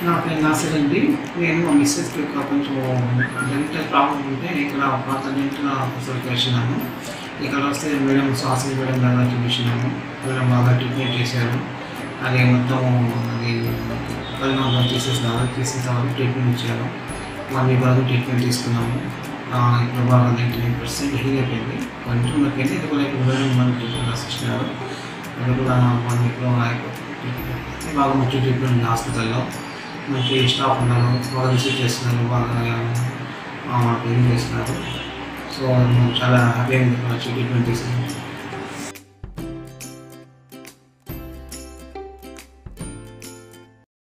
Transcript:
నా పేరు నాసిర్ అండి నేను మా మిస్సెస్కి ఒక కొంచెం డెంటల్ ప్రాబ్లం ఉంటే ఇక్కడ పాత డెంటల్ ఆఫీసర్కి వచ్చినాను ఇక్కడ వస్తే మేడం శ్వాస మేడం బాగా చూపించినాము మేడం బాగా ట్రీట్మెంట్ చేశారు అది మొత్తం అది పరిణామం తీసేసారు తీసేసారు ట్రీట్మెంట్ ఇచ్చారు వన్ వీక్ వరకు ట్రీట్మెంట్ తీసుకున్నాము ఆ, ఇప్పుడు బాగా నైంటీ నైన్ పర్సెంట్ హీల్ అయిపోయింది కొంచెం నాకైతే ఇది కూడా ఇప్పుడు మేడం మనకి ట్రీట్మెంట్ రాసిస్తున్నారు అది కూడా వన్ వీక్లో అయిపోతుంది బాగా మంచి ట్రీట్మెంట్ ఉంది హాస్పిటల్లో మంచి స్టాఫ్ ఉన్నారు బాగా రిసీవ్ చేస్తున్నారు బాగా ఆ, మాకు ఏం చేస్తున్నారు సో మేము చాలా హ్యాపీగా ఉంది మంచి ట్రీట్మెంట్ తీసుకున్నాం